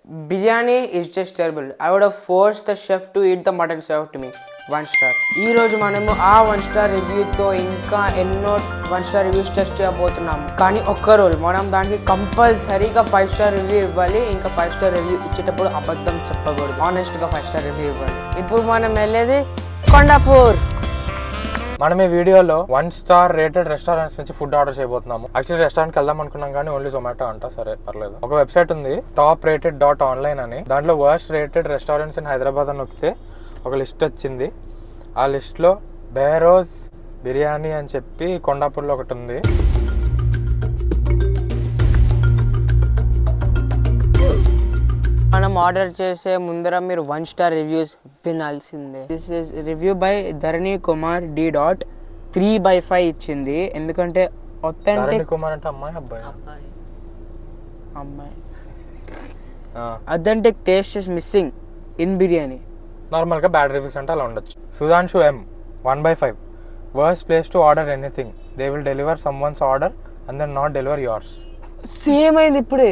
Biryani is just terrible I would force the chef to eat the mutton serve to me one star ఈ రోజు మనము ఆ one star రివ్యూతో ఇంకా ఎన్నో one star reviews test చేయబోతున్నాము కానీ ఒక్క రోల్ మనం దానికి కంపల్సరీగా ఫైవ్ స్టార్ రివ్యూ ఇవ్వాలి ఇంకా ఫైవ్ స్టార్ రివ్యూ ఇచ్చేటప్పుడు అబద్ధం చెప్పకూడదు ఆనెస్ట్గా ఫైవ్ స్టార్ రివ్యూ ఇవ్వాలి ఇప్పుడు మనం వెళ్ళేది కొండాపూర్ మనం ఈ వీడియోలో వన్ స్టార్ రేటెడ్ రెస్టారెంట్స్ నుంచి ఫుడ్ ఆర్డర్ చేయబోతున్నాము యాక్చువల్లీ రెస్టారెంట్ కి వెళ్దాం అనుకున్నాం కానీ ఓన్లీ జొమాటో అంట సరే పర్లేదు ఒక వెబ్సైట్ ఉంది టాప్ రేటెడ్ డాట్ ఆన్లైన్ అని దాంట్లో worst rated restaurants in Hyderabad అని నొక్కితే ఒక లిస్ట్ వచ్చింది ఆ లిస్ట్లో బేరోజ్ బిర్యానీ అని చెప్పి కొండాపూర్లో ఒకటి ఉంది మనం ఆర్డర్ చేసే ముందర మీరు వన్ స్టార్ రివ్యూస్ వినాల్సిందే this is review by Dharani Kumar D dot three by five ఇచ్చింది ఎందుకంటే ధరణి ఒథెంటిక్ కుమార్ అంటే అమ్మాయి అబ్బాయి అమ్మాయి authentic taste is missing in biryani నార్మల్గా బ్యాడ్ రివ్యూస్ అంటే అలా ఉండొచ్చు Sudhanshu M one by five worst place to order anything they will deliver some once order and then not deliver yours same అయింది ఇప్పుడే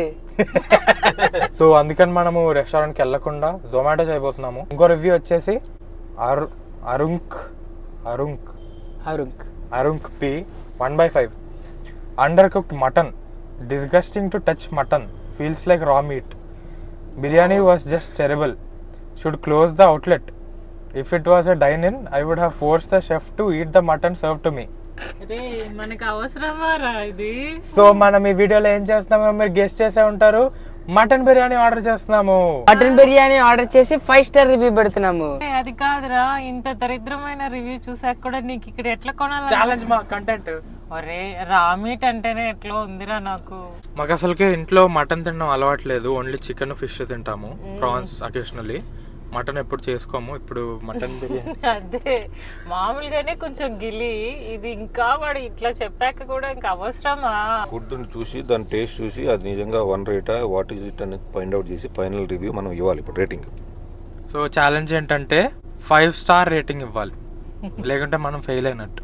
సో అందుకని మనము రెస్టారెంట్కి వెళ్ళకుండా జొమాటో చేయబోతున్నాము ఇంకో రివ్యూ వచ్చేసి అరు అరుంక్ అరుంక్ అరుంక్ అరుంక్ P one by five under cooked mutton disgusting to touch mutton feels like raw meat biryani was just terrible should close the outlet if it was a dine in I would have force the chef to eat the mutton serve to me రే మనకి అవసరమా రా ఇది so మనం ఈ వీడియోలో ఏం చేస్తున్నామో మీరు గెస్ట్ చేసే ఉంటారు మటన్ బిర్యానీ ఆర్డర్ చేస్తున్నాము మటన్ బిర్యానీ ఆర్డర్ చేసి ఫైవ్ స్టార్ రివ్యూ పెడుతున్నాము ఏ, అది కాదురా ఇంత దరిద్రమైన రివ్యూ చూసాక కూడా నీకు ఇక్కడ ఎట్లా కొనాలి ఛాలెంజ్ మా కంటెంట్ ఒరే రామీట్ అంటేనే ఎట్లా ఉందిరా నాకు మాకు అసలుకే ఇంట్లో మటన్ తినడం అలవాట్లేదు ఓన్లీ చికెన్ ఫిష్ తింటాము ప్రాన్స్ అకేషనల్లీ మటన్ ఎప్పుడు చేసుకోము ఇప్పుడు మటన్ బిర్యానీ అదే మామూలుగానే కొంచెం గిలి ఇది ఇంకా వాడు ఇట్లా చెప్పాక కూడా ఇంకా అవసరమా ఫుడ్ని చూసి దాని టేస్ట్ చూసి అది నిజంగా వన్ రేటా వాట్ ఈజ్ ఇట్ అని ఫైండ్ అవుట్ చేసి ఫైనల్ రివ్యూ మనం ఇవ్వాలి ఇప్పుడు రేటింగ్ సో ఛాలెంజ్ ఏంటంటే ఫైవ్ స్టార్ రేటింగ్ ఇవ్వాలి లేకుంటే మనం ఫెయిల్ అయినట్టు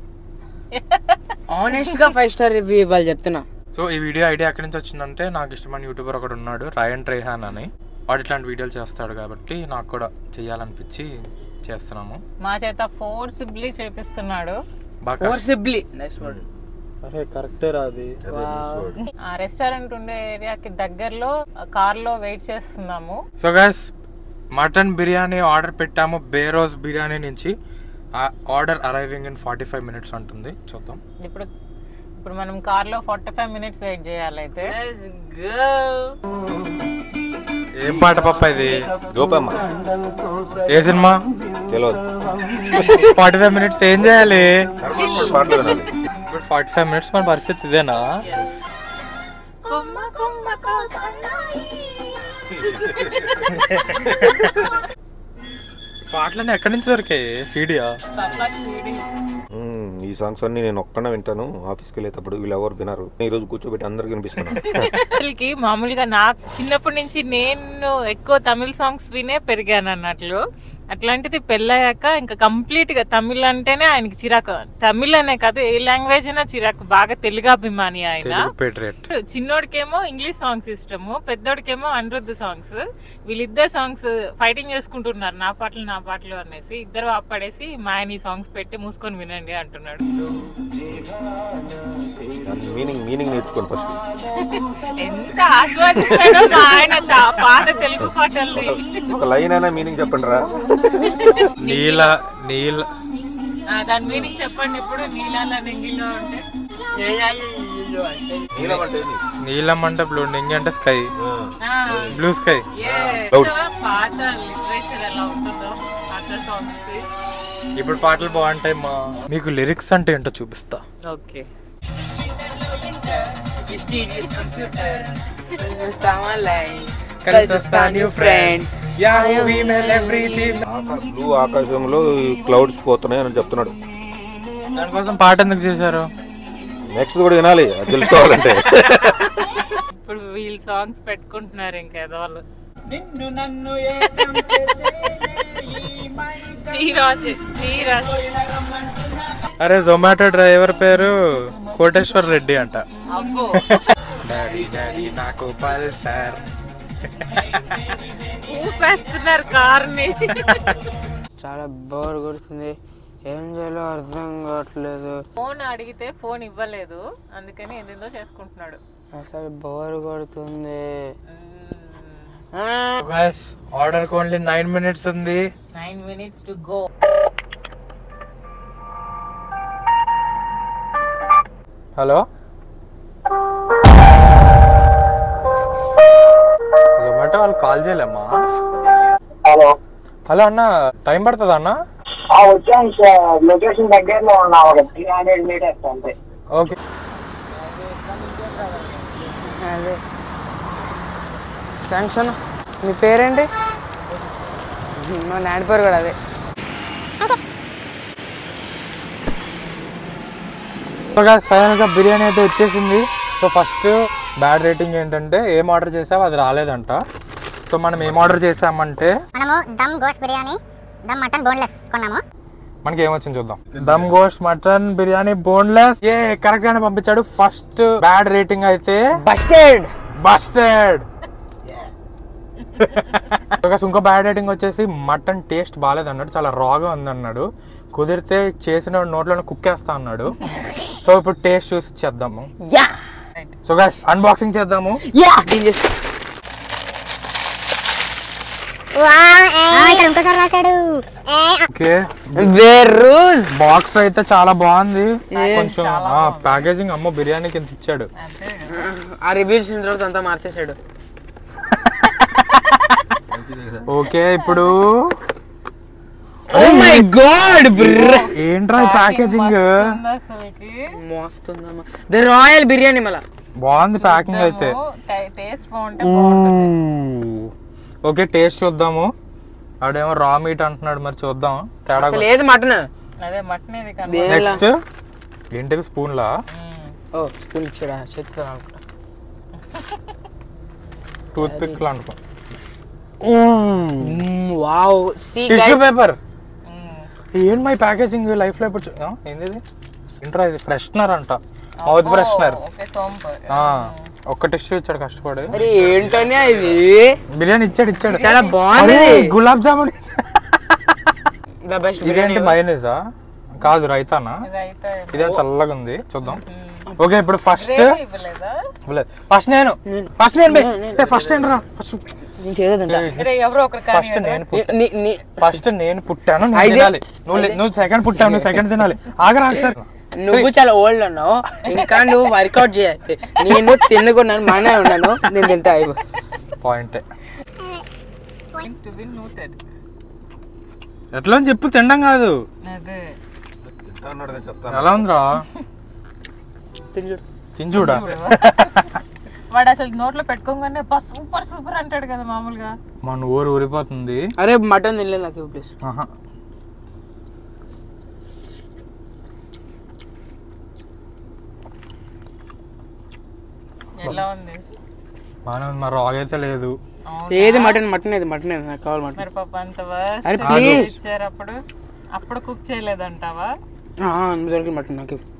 ఆనెస్ట్ గా ఫైవ్ స్టార్ రివ్యూ ఇవ్వాలి చెప్తున్నా సో ఈ వీడియో ఐడియా ఎక్కడి నుంచి వచ్చిందంటే నాకు ఇష్టమైన యూట్యూబర్ ఒకడు ఉన్నాడు రాయన్ ట్రైహాన్ అని వాడు ఇట్లాంటి వీడియోలు చేస్తాడు కాబట్టి నాకు కూడా చేయాలనిపించి చేస్తున్నాము మా చేత ఫోర్సిబ్లీ చేపిస్తున్నాడు బాగా ఫోర్ సిబ్లీ నెక్స్ట్ వర్డ్ అరే కరెక్టే రాది ఆ రెస్టారెంట్ ఉండే ఏరియాకి దగ్గరలో కార్ లో వెయిట్ చేస్తున్నాము so guys mutton biryani order పెట్టాము బేరోజ్ బిర్యానీ నుంచి order arriving in forty five minutes ఉంటుంది చూద్దాం ఇప్పుడు ఇప్పుడు మనం కార్ లో ఫార్టీ ఫైవ్ మినిట్స్ వెయిట్ చేయాలైతే ఏం పాట పప్ప ఇది గోపమ్మ ఏ సినిమా తెలియదు ఫార్టీ ఫైవ్ మినిట్స్ ఏం చేయాలి పాటలు వినాలి ఇప్పుడు ఫార్టీ ఫైవ్ మినిట్స్ మన పరిస్థితి ఇదేనా కొమ్మ కొమ్మ కోసన్నాయి. పాటలన్నీ ఎక్కడి నుంచి దొరికాయి సీడియా పప్పాకి సీడీ. మ్మ్, ఈ సాంగ్స్ అన్ని నేను ఒక్కనే వింటాను ఆఫీస్కి వెళ్ళేటప్పుడు వీళ్ళు ఎవరు వినరు ఈ రోజు కూర్చోబెట్టి అందరికి వినిపిస్తున్నాను అసలుకి మామూలుగా నాకు చిన్నప్పటి నుంచి నేను ఎక్కువ తమిళ సాంగ్స్ వినే పెరిగాను అన్నట్లు అట్లాంటిది పెళ్ళయ్యాక ఇంకా కంప్లీట్ గా తమిళ్ అంటేనే ఆయనకి చిరాకు తమిళ్ అనే కాదు ఏ లాంగ్వేజ్ అయినా చిరాకు బాగా తెలుగు అభిమాని ఆయన తెలుగు పేట్రేట్ చిన్నోడికేమో ఇంగ్లీష్ సాంగ్స్ ఇష్టము పెద్దోడికేమో అనిరుద్ధ సాంగ్స్ వీళ్ళిద్దరు సాంగ్స్ ఫైటింగ్ చేసుకుంటున్నారు నా పాటలు నా పాటలు అనేసి ఇద్దరు ఆపడేసి మా ఆయన ఈ సాంగ్స్ పెట్టి మూసుకొని వినండి అంటున్నాడు దాని మీనింగ్ మీనింగ్ నేర్చుకోండి ఫస్ట్ ఎంత ఆస్వాదిస్తాడో మా ఆయన తా- పాత తెలుగు పాటల్ని ఒక లైన్ అయినా మీనింగ్ చెప్పండి రా నీల నీల ఆ, దాని మీనింగ్ చెప్పండి ఇప్పుడు నీళ్ళ నెంగిలో అంటే నీలం అంటే ఏంది? నీలం అంటే బ్లూ నింగి అంటే స్కై ఆ, బ్లూ స్కై ఏ, Clouds. పాత లిటరేచర్ ఎలా ఉంటుందో పాత సాంగ్స్ ఇప్పుడు పాటలు బాగుంటాయి మా మీకు లిరిక్స్ అంటే ఏంటో చూపిస్తా ఓకే కలిసి వస్తా న్యూ ఫ్రెండ్స్ ఆకా- బ్లూ ఆకాశంలో క్లౌడ్స్ పోతున్నాయి అని చెప్తున్నాడు దానికోసం పాట ఎందుకు చేశారు నెక్స్ట్ కూడా వినాలి అది తెలుసుకోవాలంటే ఇప్పుడు వీళ్ళు సాంగ్స్ పెట్టుకుంటున్నారు ఇంకేదో వాళ్ళు చీరా చీరా అరే జొమాటో డ్రైవర్ పేరు కోటేశ్వర్ రెడ్డి అంట అబ్బో డాడీ డాడీ నాకు పల్సర్ ఊపేస్తున్నారు కార్ని చాలా బోర్ కొడుతుంది ఏం చేయాలో అర్థం కావట్లేదు ఫోన్ అడిగితే ఫోన్ ఇవ్వలేదు అందుకని ఏందేందో చేసుకుంటున్నాడు అసలు బోర్ కొడుతుంది guys order only nine minutes ఉంది nine minutes to go hello Zomato వాళ్ళు కాల్ చేయలేమ్మా హలో హలో అన్న టైం పడుతుందా అన్న ఆ వచ్చాను సార్ లొకేషన్ దగ్గరలో ఉన్నా ఒక త్రీ హండ్రెడ్ మీటర్స్ అంతే ఓకే అదే థ్యాంక్స్ అన్న మీ పేరేంటి మా నాన్న పేరు కూడా అదే సో గాయస్ ఫైనల్ గా బిర్యానీ అయితే వచ్చేసింది సో ఫస్ట్ బ్యాడ్ రేటింగ్ ఏంటంటే ఏం ఆర్డర్ చేసావో అది రాలేదంట సో మనం ఏం ఆర్డర్ చేసామంటే మనము దమ్ గోష్ బిర్యానీ దమ్ మటన్ బోన్లెస్ కొన్నాము మనకి ఏమొచ్చింది చూద్దాం దమ్ గోష్ మటన్ బిర్యానీ బోన్లెస్ ఏ కరెక్ట్ గానే పంపించాడు ఫస్ట్ బ్యాడ్ రేటింగ్ అయితే బస్టెడ్ బస్టెడ్ ఇంకో బ్యాడ్ రేటింగ్ వచ్చేసి మటన్ టేస్ట్ బాగాలేదు అన్నాడు చాలా రాగా ఉంది అన్నాడు కుదిరితే చేసిన నోట్లోనే కుక్కేస్తా అన్నాడు సో ఇప్పుడు టేస్ట్ చూసి చేద్దాము యా సో గైస్ అన్బాక్సింగ్ చేద్దాము యా డీల్ చేసి ఇక్కడ ఇంకోసారి రాశాడు ఓకే బెర్రూస్ బాక్స్ అయితే చాలా బాగుంది కొంచెం ప్యాకేజింగ్ అమ్మో బిర్యానీ కింద ఇచ్చాడు ఆ రివ్యూ చూసిన తర్వాత అంతా మార్చేసాడు ఓకే ఇప్పుడు ఓ మై గాడ్ బ్ర ఏంట్రా ప్యాకేజింగ్ అసలుకి మోస్తుందమ్మా ద రాయల్ బిర్యానీ మళ్ళా బాగుంది ప్యాకింగ్ అయితే టేస్ట్ బాగుంటే ఓకే టేస్ట్ చూద్దాము ఆడేమో రా మీట్ అంటున్నాడు మరి చూద్దాం తేడా అసలు ఏది మటన్ అదే మటన్ ఇది కన్నా నెక్స్ట్ ఏంటిది స్పూన్ లా ఓ స్పూన్ ఇచ్చాడా చేతితో అనుకుంటా టూత్ పిక్ అనుకో wow see tissue guys paper ఏం మై ప్యాకేజింగ్ లైఫ్ లో ఇప్పుడు చూ- ఆ, ఏంది ఇది ఏంట్రా ఇది ఫ్రెషనర్ అంట మౌత్ ఫ్రెషనర్ ఓకే సోంపు ఒక్క టిష్యూ ఇచ్చాడు కష్టపడి మరి ఏంటనే ఇది బిర్యానీ ఇచ్చాడు ఇచ్చాడు చాలా బాగుంది అరే, గులాబ్ జామున్ ద బెస్ట్ ఇదేంటి మైనీసా కాదు రైతానా ఇదైతే ఇదే చల్లగా ఉంది చూద్దాం ఓకే ఇప్పుడు ఫస్ట్ ఇవ్వలేదా ఫస్ట్ నేను ఫస్ట్ నేను ఫస్ట్ నేను రా ఫస్ట్ నేను చేయదంట అరే ఎవరో ఒకరు కానీ ఫస్ట్ నేను ఫస్ట్ నేను పుట్టాను నువ్వు అయితే- తినాలి నువ్వు లే- నువ్వు సెకండ్ పుట్టావు నువ్వు సెకండ్ తినాలి ఆగరా సార్ నువ్వు చాలా ఓల్డ్ అన్నావు ఇంకా నువ్వు వర్కౌట్ చేయాలి నేను తిన్నకున్నాను మానే ఉన్నాను నేను తింటా అయిపో పాయింట్ టు బి నోటెడ్ ఎట్లా అని చెప్పు తినడం కాదు అదే అన్నాడు కానీ చెప్తాను ఎలా ఉందిరా తిని చూడు తిని చూడా వాడు అసలు నోట్లో పెట్టుకోగానే బా సూపర్ సూపర్ అంటాడు కదా మామూలుగా మన ఊరు ఊరిపోతుంది అరే మటన్ తినలేదు నాకు ప్లీజ్ ఆహా. ఎలా ఉంది బాగానే ఉంది మరి రాగ్ అయితే లేదు అవునా? ఏది మటన్ మటన్ ఏది మటన్ ఏది నాకు కావాలి మటన్ మరి పాప అంత అరే worst ప్లీజ్ ఇచ్చారు అప్పుడు అప్పుడు కుక్ చేయలేదంటావా దొరికి మటన్ నాకు ఇవ్వు.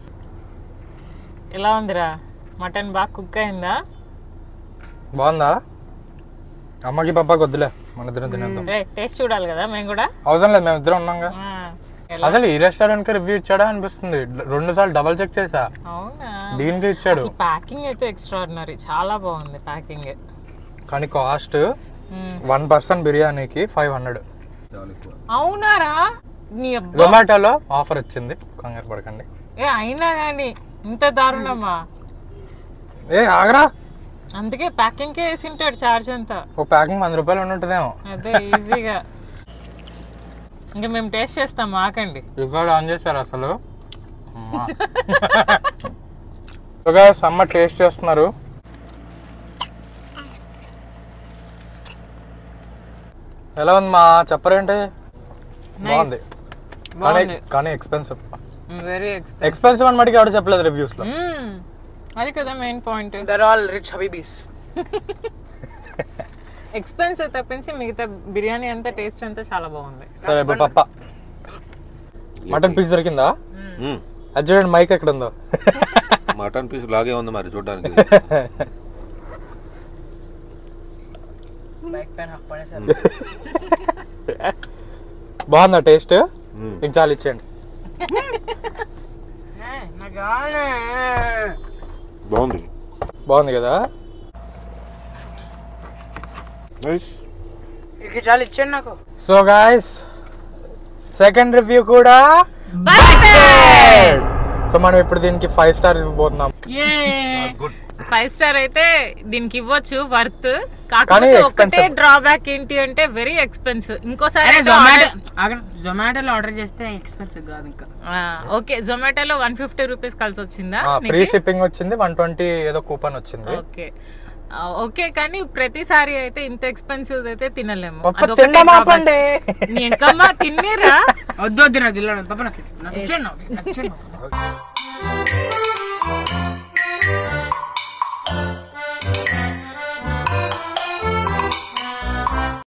ఎలా ఉందిరా మటన్ బాగా కుక్ అయిందా బాగుందా అమ్మకి పప్పాకి వద్దులే మన ఇద్దరం తినేద్దాం రే టేస్ట్ చూడాలి కదా మేము కూడా అవసరం లేదు మేము ఇద్దరం ఉన్నాగా ఆ, ఎలా అసలు ఈ రెస్టారెంట్ కి రివ్యూ ఇచ్చాడా అనిపిస్తుంది రెండు సార్లు డబల్ చెక్ చేసా అవునా దీనికి ఇచ్చాడు అసలు ప్యాకింగ్ అయితే ఎక్స్ట్రాడినరీ చాలా బాగుంది ప్యాకింగ్ కానీ కాస్ట్ వన్ పర్సన్ బిర్యానీకి ఫైవ్ హండ్రెడ్ చాలా ఎక్కువ అవునారా నీ అబ్బా. జొమాటోలో ఆఫర్ వచ్చింది కంగారు పడకండి ఏ అయినా కానీ ఇంత దారుణమా ఏ ఆగరా అందుకే ప్యాకింగ్ కే వేసింటాడు చార్జ్ అంతా ఒక ప్యాకింగ్ వంద రూపాయలు ఉన్నట్టుదేమో అదే ఈజీగా ఇంకా మేము టేస్ట్ చేస్తాం ఆకండి రికార్డ్ ఆన్ చేశారు అసలు ఒక సమ్మ టేస్ట్ చేస్తున్నారు ఎలా ఉంది మా చెప్పరేంటి బాగుంది కానీ కానీ ఎక్స్పెన్సివ్ వెరీ ఎక్స్పెన్సివ్ ఎక్స్పెన్సివ్ అని మటుకు ఎవరు చెప్పలేదు రివ్యూస్ లో అది కదా main point there all rich హబీబీస్ ఎక్స్పెన్సివ్ తప్పించి మిగతా బిర్యానీ అంతా టేస్ట్ అంతా చాలా బాగుంది సరే ఇప్పుడు పప్ప మటన్ పీస్ దొరికిందా మ్మ్. అది చూడండి మైక్ ఎక్కడ ఉందో మటన్ పీస్ లాగే ఉంది మరి చూడడానికి బైక్ పైన పడేసారు బాగుందా టేస్ట్ ఇంక చాలు ఇచ్చేయండి నాకు కావాలి బాగుంది బాగుంది కదా నైస్ ఇక చాలు ఇచ్చాను నాకు సో గాయస్ సెకండ్ రివ్యూ కూడా సో మనం ఇప్పుడు దీనికి ఫైవ్ స్టార్ ఇవ్వబోతున్నాం ఫైవ్ స్టార్ అయితే దీనికి ఇవ్వచ్చు వర్త్ కానీ కాకపోతే ఒకటే expensive. డ్రాబ్యాక్ ఏంటి అంటే వెరీ ఎక్స్పెన్సివ్ ఇంకోసారి అరే అయితే జొమాటో order- జొమాటోలో ఆర్డర్ చేస్తే ఎక్స్పెన్సివ్ కాదు ఇంకా ఆ, ఓకే జొమాటోలో వన్ ఫిఫ్టీ రూపీస్ కలిసి వచ్చిందా ఫ్రీ షిప్పింగ్ వచ్చింది వన్ ట్వంటీ ఏదో కూపన్ వచ్చింది ఓకే ఆ, ఓకే కానీ ప్రతిసారి అయితే ఇంత ఎక్స్పెన్సివ్ అయితే తినలేము పప్ప అదొకటే తిందాం drawback. ఆపండి. నీ ఎంకమ్మా తిన్నేరా వద్దు వద్దు నాకు ఇల్లు తప్ప నాకు నాకు ఇచ్చాను నాకు నచ్చాను